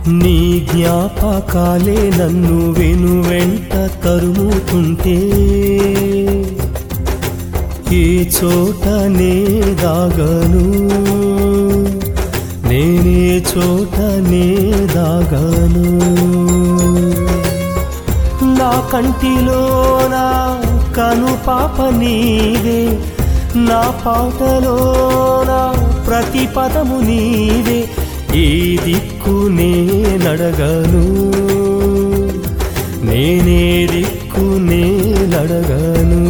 నీ జ్ఞాపకాలే నన్ను వెను వెంట తరుముతుంటే ఏ చోటనే దాగను నేనే చోటనే దాగను నా కంటిలోన కను పాప నీవే నా పాటలోన ప్రతి పదము నీవే ఏ దిక్కు నేనడగను నేనే దిక్కు నేనడగను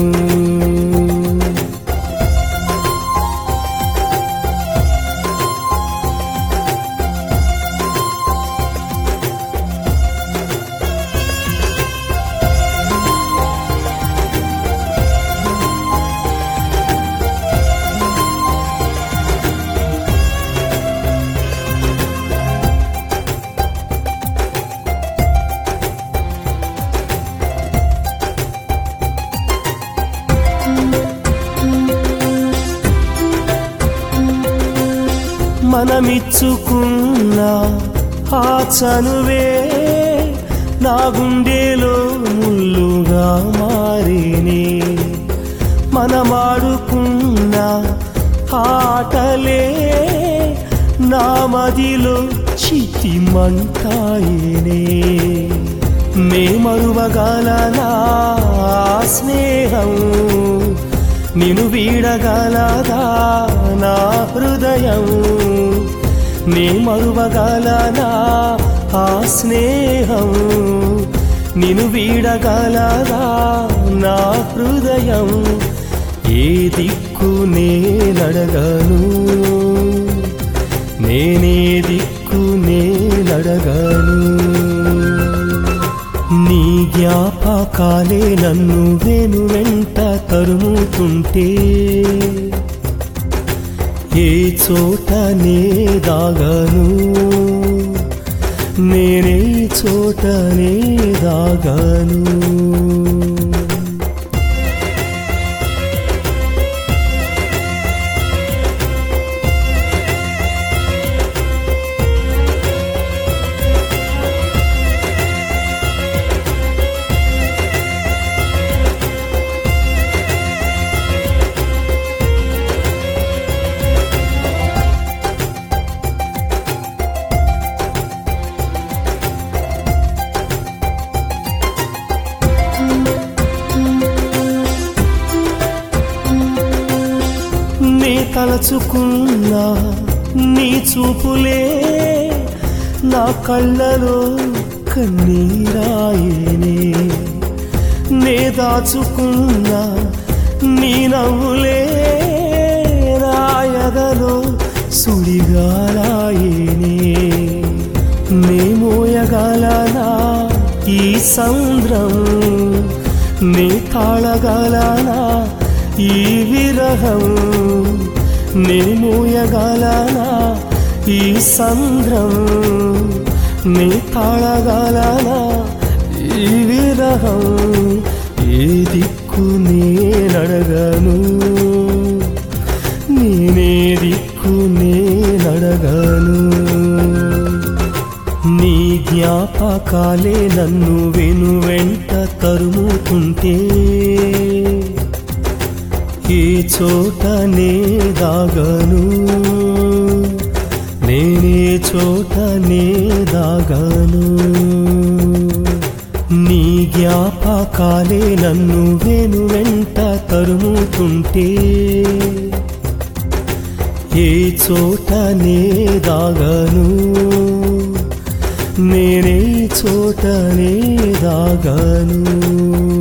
మనమిచ్చుకున్న ఆ చనువే నా గుండెలో ముల్లుగా మారినే మనమాడుకున్న ఆటలే నా మదిలో చితి మంటాయినే నే మరువగలనా ఆ స్నేహం నిన్ను వీడగలదా నా హృదయం నే మరువగలనా ఆ స్నేహం నిన్ను వీడగలదా నా హృదయం ఏ దిక్కు నేనడగను నేనే దిక్కు నేనడగను నీ జ్ఞాపకాలే నన్ను వెను వెంట తరుముతుంటే ఏ చోటనే దాగను నేనే చోటనే దాగను నీ తలచుకున్న నీ చూపులే నా కళ్ళలో కన్నీరాయనే నే దాచుకున్న నీ నవ్వులే రాయగలో సుడిగాలాయనే నే మోయగలనా ఈ సంద్రం నే తాళగలనా ఈ విరహం నే మోయగలనా ఈ సంద్రం నే తాళగలనా ఈ విరహం ఏ దిక్కు నేనడగను నేనే దిక్కు నేనడగను నీ జ్ఞాపకాలే నన్ను వెను వెంట తరుముతుంటే ఏ చోటనే దాగను నేనే చోటనే దాగను నీ జ్ఞాపకాలే నన్ను వెను వెంట తరుముతుంటే ఏ చోటనే దాగను నేనే చోటనే దాగను